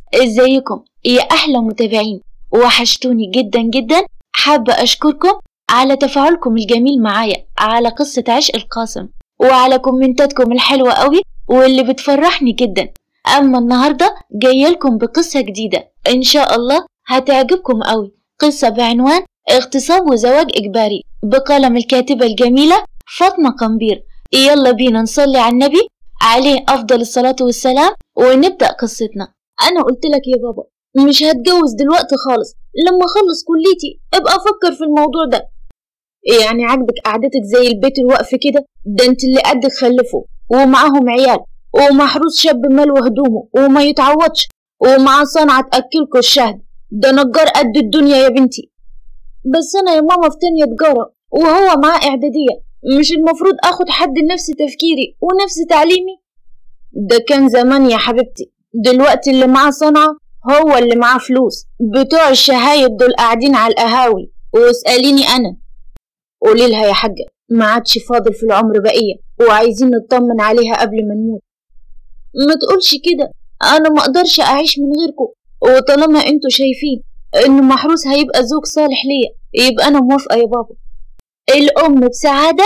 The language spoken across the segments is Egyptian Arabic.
ازيكم يا احلى متابعين وحشتوني جدا جدا حابة اشكركم على تفاعلكم الجميل معايا على قصة عشق القاسم وعلى كومنتاتكم الحلوة قوي واللي بتفرحني جدا اما النهاردة جاية لكم بقصة جديدة ان شاء الله هتعجبكم قوي قصة بعنوان اغتصاب وزواج اجباري بقلم الكاتبة الجميلة فاطمة قنبير يلا بينا نصلي على النبي عليه افضل الصلاة والسلام ونبدأ قصتنا انا قلت لك يا بابا مش هتجوز دلوقتي خالص لما اخلص كليتي ابقى افكر في الموضوع ده يعني عاجبك قعدتك زي البيت الوقف كده ده انت اللي قدك خلفه ومعاهم عيال ومحروس شاب ماله هدومه وما يتعوضش ومعاه صنعة تأكلكوا الشهد ده نجار قد الدنيا يا بنتي بس انا يا ماما في تانية تجارة وهو معاه اعدادية مش المفروض اخد حد نفس تفكيري ونفس تعليمي ده كان زمان يا حبيبتي دلوقتي اللي معاه صنعة هو اللي معاه فلوس بتوع الشهايد دول قاعدين على القهاوي واسأليني أنا قولي لها يا حاجة ما عادش فاضل في العمر بقية وعايزين نطمن عليها قبل ما نموت ما تقولش كده أنا ما أقدرش أعيش من غيركم وطالما انتوا شايفين إن محروس هيبقى زوج صالح ليا يبقى أنا موافقة يا بابا الأم بسعادة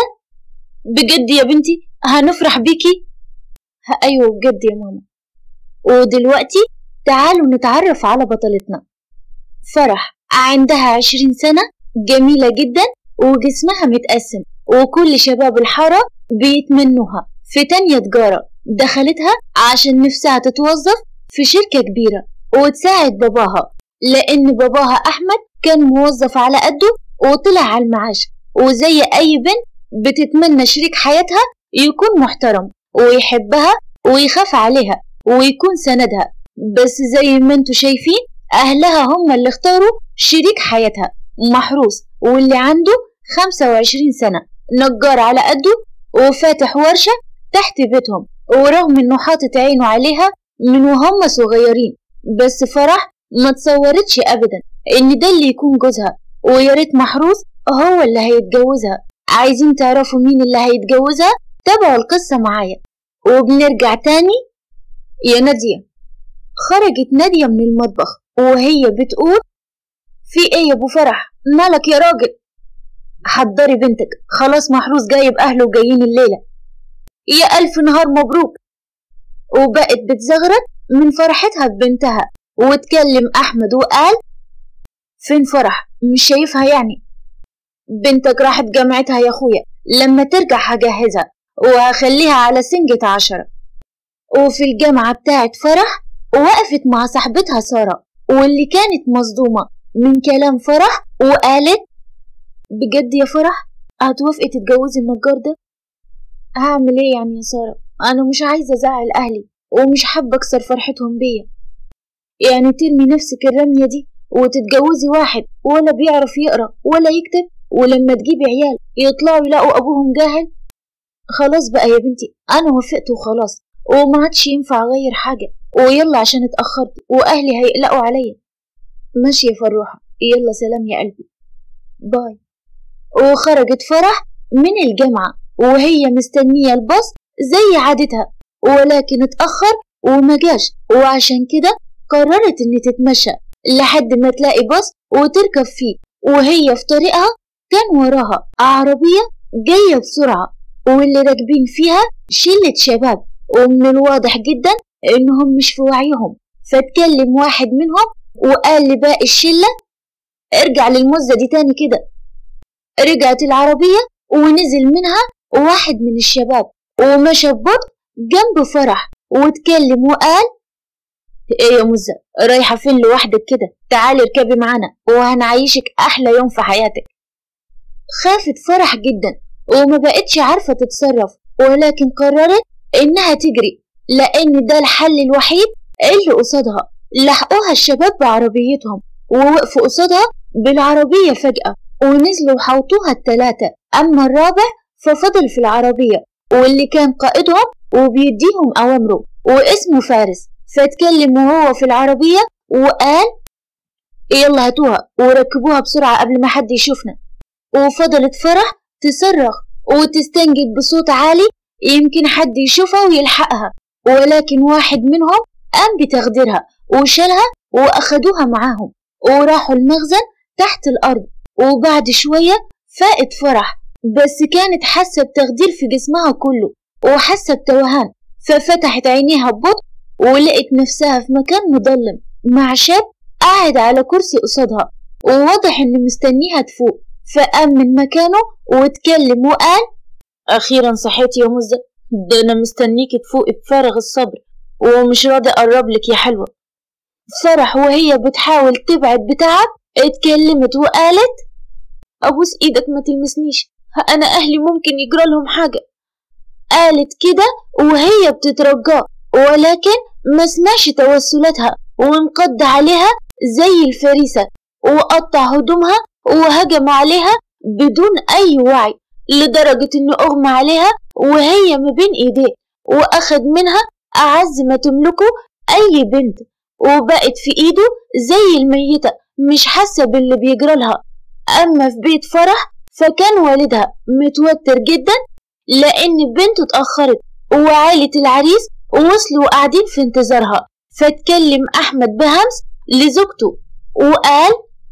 بجد يا بنتي هنفرح بيكي أيوة بجد يا ماما ودلوقتي تعالوا نتعرف على بطلتنا فرح عندها عشرين سنة جميلة جدا وجسمها متقسم وكل شباب الحارة بيتمنوها في تانية تجارة دخلتها عشان نفسها تتوظف في شركة كبيرة وتساعد باباها لأن باباها أحمد كان موظف على قده وطلع على المعاش وزي أي بنت بتتمنى شريك حياتها يكون محترم ويحبها ويخاف عليها ويكون سندها بس زي ما انتوا شايفين أهلها هم اللي اختاروا شريك حياتها محروس واللي عنده خمسة وعشرين سنة نجار على قده وفاتح ورشة تحت بيتهم ورغم انه حاطط عينه عليها من وهم صغيرين بس فرح ما تصورتش ابدا ان ده اللي يكون جوزها ويا ريت محروس هو اللي هيتجوزها عايزين تعرفوا مين اللي هيتجوزها تابعوا القصة معايا وبنرجع تاني يا نادية خرجت نادية من المطبخ وهي بتقول في ايه يا ابو فرح مالك يا راجل حضري بنتك خلاص محروس جايب اهله وجايين الليلة يا الف نهار مبروك وبقت بتزغرط من فرحتها ببنتها واتكلم احمد وقال فين فرح مش شايفها يعني بنتك راحت جامعتها يا اخويا لما ترجع هجهزها وهخليها على سنجة عشرة وفي الجامعة بتاعت فرح وقفت مع صاحبتها سارة واللي كانت مصدومة من كلام فرح وقالت بجد يا فرح هتوافقي تتجوزي النجار ده هعمل ايه يعني يا سارة انا مش عايزة ازعل اهلي ومش حابة اكسر فرحتهم بيا يعني ترمي نفسك الرمية دي وتتجوزي واحد ولا بيعرف يقرا ولا يكتب ولما تجيبي عيال يطلعوا يلاقوا ابوهم جاهل خلاص بقى يا بنتي انا وافقت وخلاص وما عادش ينفع اغير حاجة ويلا عشان اتأخرت واهلي هيقلقوا عليا ماشي يا فروحة يلا سلام يا قلبي باي وخرجت فرح من الجامعة وهي مستنية الباص زي عادتها ولكن اتأخر وما جاش وعشان كده قررت ان تتمشى لحد ما تلاقي باص وتركب فيه وهي في طريقها كان وراها عربية جاية بسرعة واللي راكبين فيها شلة شباب ومن الواضح جدا انهم مش في وعيهم فاتكلم واحد منهم وقال لباقي الشلة ارجع للمزة دي تاني كده رجعت العربية ونزل منها واحد من الشباب ومشى ببطء جنب فرح واتكلم وقال ايه يا مزة رايحة فين لوحدك كده تعالي اركبي معانا وهنعيشك احلى يوم في حياتك خافت فرح جدا وما بقتش عارفة تتصرف ولكن قررت انها تجري لان ده الحل الوحيد اللي قصادها لحقوها الشباب بعربيتهم ووقفوا قصادها بالعربية فجأة ونزلوا وحوطوها التلاتة أما الرابع ففضل في العربية واللي كان قائدهم وبيديهم أوامره واسمه فارس فاتكلم وهو في العربية وقال يلا هاتوها وركبوها بسرعة قبل ما حد يشوفنا وفضلت فرح تصرخ وتستنجد بصوت عالي يمكن حد يشوفها ويلحقها ولكن واحد منهم قام بتخديرها وشالها وأخدوها معاهم وراحوا المخزن تحت الأرض وبعد شوية فاقت فرح بس كانت حاسة بتخدير في جسمها كله وحاسة بتوهان ففتحت عينيها ببطء ولقت نفسها في مكان مظلم مع شاب قاعد على كرسي قصادها وواضح إنه مستنيها تفوق فقام من مكانه واتكلم وقال أخيرا صحيتي يا مزة ده أنا مستنيكي تفوقي بفارغ الصبر ومش راضي أقرب لك يا حلوة فرح وهي بتحاول تبعد بتعب اتكلمت وقالت أبوس إيدك ما تلمسنيش أنا أهلي ممكن يجرى لهم حاجة قالت كده وهي بتترجاه ولكن ما سمعش توسلاتها وانقض عليها زي الفريسة وقطع هدومها وهجم عليها بدون أي وعي لدرجة إنه أغمى عليها وهي ما بين إيديه وأخد منها أعز ما تملكه أي بنت وبقت في إيده زي الميتة مش حاسة باللي بيجرى لها أما في بيت فرح فكان والدها متوتر جدا لأن بنته اتأخرت وعائلة العريس وصلوا قاعدين في انتظارها فاتكلم أحمد بهمس لزوجته وقال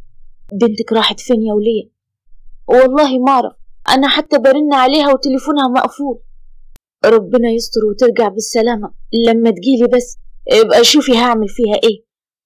بنتك راحت فين يا ولية والله ما أعرف أنا حتى برن عليها وتليفونها مقفول ربنا يستر وترجع بالسلامة لما تجيلي بس ابقى شوفي هعمل فيها ايه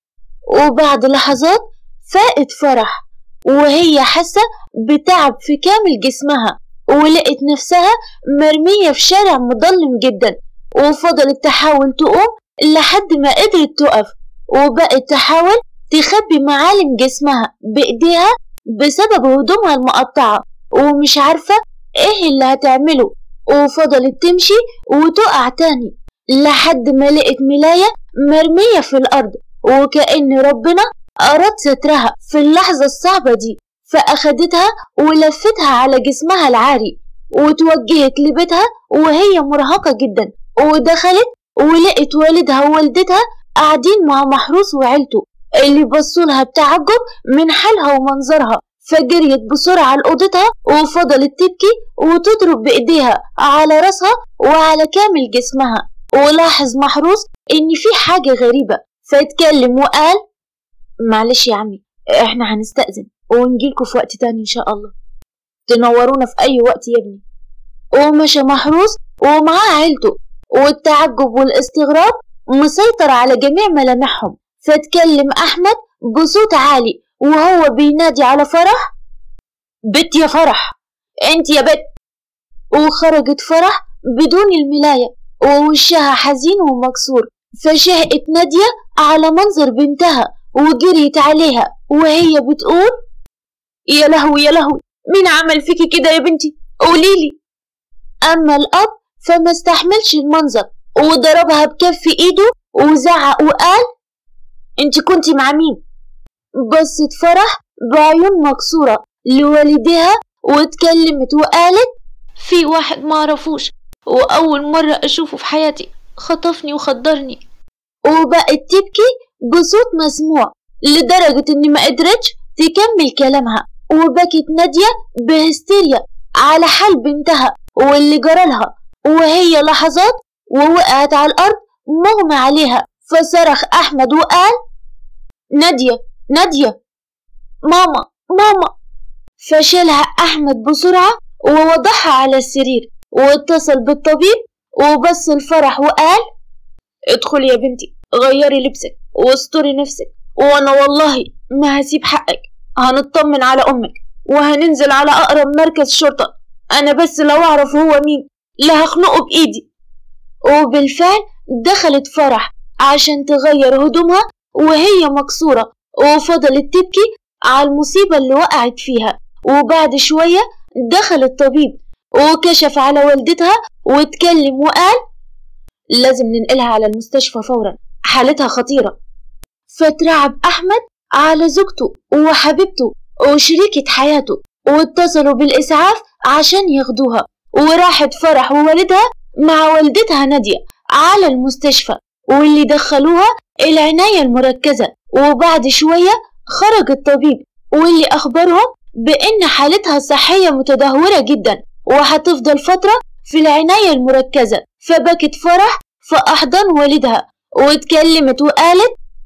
وبعد لحظات فاقت فرح وهي حاسة بتعب في كامل جسمها ولقت نفسها مرمية في شارع مظلم جدا وفضلت تحاول تقوم لحد ما قدرت تقف وبقت تحاول تخبي معالم جسمها بإيديها بسبب هدومها المقطعة ومش عارفة ايه اللي هتعمله وفضلت تمشي وتقع تاني لحد ما لقت ملاية مرمية في الأرض وكأن ربنا أراد سترها في اللحظة الصعبة دي فأخدتها ولفتها على جسمها العاري وتوجهت لبيتها وهي مرهقة جدا ودخلت ولقت والدها ووالدتها قاعدين مع محروس وعيلته اللي بصولها بتعجب من حالها ومنظرها فجريت بسرعة لأوضتها وفضلت تبكي وتضرب بإيديها على راسها وعلى كامل جسمها ولاحظ محروس إن في حاجة غريبة فاتكلم وقال معلش يا عمي احنا هنستأذن ونجيلكوا في وقت تاني إن شاء الله تنورونا في أي وقت يا ابني ومشى محروس ومعاه عيلته والتعجب والاستغراب مسيطر على جميع ملامحهم فاتكلم أحمد بصوت عالي وهو بينادي على فرح بت يا فرح انت يا بت وخرجت فرح بدون الملاية ووشها حزين ومكسور فشهقت نادية على منظر بنتها وجريت عليها وهي بتقول يا لهوي يا لهوي مين عمل فيكي كده يا بنتي قوليلي أما الأب فما استحملش المنظر وضربها بكف إيده وزعق وقال انت كنتي مع مين بصت فرح بعيون مكسورة لوالديها واتكلمت وقالت في واحد معرفوش وأول مرة أشوفه في حياتي خطفني وخدرني وبقت تبكي بصوت مسموع لدرجة إني ما قدرتش تكمل كلامها وبكت نادية بهستيريا على حال بنتها واللي جرالها وهي لحظات ووقعت على الأرض مغمى عليها فصرخ أحمد وقال نادية نادية ماما ماما فشالها أحمد بسرعة ووضعها على السرير واتصل بالطبيب وبص الفرح وقال ادخلي يا بنتي غيري لبسك واستري نفسك وانا والله ما هسيب حقك هنطمن على امك وهننزل على اقرب مركز شرطة انا بس لو اعرف هو مين لا هخنقه بايدي وبالفعل دخلت فرح عشان تغير هدومها وهي مكسورة وفضلت تبكي على المصيبة اللي وقعت فيها وبعد شوية دخل الطبيب وكشف على والدتها واتكلم وقال لازم ننقلها على المستشفى فورا حالتها خطيرة فترعب أحمد على زوجته وحبيبته وشريكة حياته واتصلوا بالإسعاف عشان ياخدوها وراحت فرح ووالدها مع والدتها نادية على المستشفى واللي دخلوها العناية المركزة وبعد شوية خرج الطبيب واللي أخبرهم بأن حالتها الصحية متدهورة جدا وهتفضل فترة في العناية المركزة فبكت فرح في أحضان والدها واتكلمت وقالت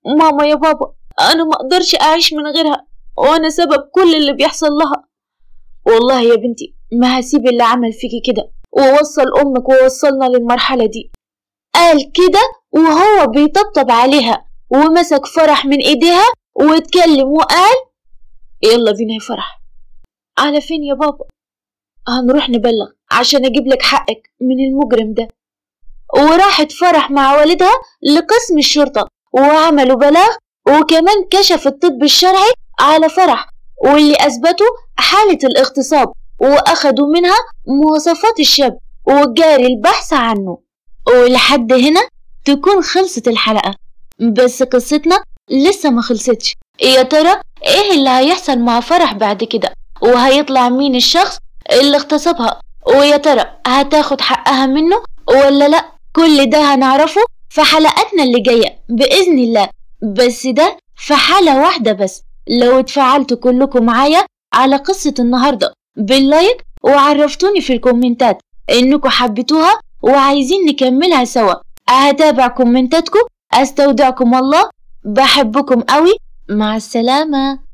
ماما يا بابا أنا ما أقدرش أعيش من غيرها وأنا سبب كل اللي بيحصل لها والله يا بنتي ما هسيب اللي عمل فيكي كده ووصل أمك ووصلنا للمرحلة دي قال كده وهو بيطبطب عليها ومسك فرح من إيديها واتكلم وقال يلا بينا يا فرح على فين يا بابا هنروح نبلغ عشان أجيب لك حقك من المجرم ده وراحت فرح مع والدها لقسم الشرطة وعملوا بلاغ وكمان كشف الطب الشرعي على فرح واللي أثبتوا حالة الاغتصاب وأخدوا منها مواصفات الشاب وجاري البحث عنه ولحد هنا تكون خلصت الحلقة بس قصتنا لسه ما خلصتش يا ترى ايه اللي هيحصل مع فرح بعد كده وهيطلع مين الشخص اللي اغتصبها ويا ترى هتاخد حقها منه ولا لا كل ده هنعرفه في حلقاتنا اللي جاية بإذن الله بس ده في حالة واحدة بس لو اتفعلتوا كلكم معايا على قصة النهاردة باللايك وعرفتوني في الكومنتات انكم حبيتوها وعايزين نكملها سوا هتابع كومنتاتكم استودعكم الله بحبكم قوي مع السلامه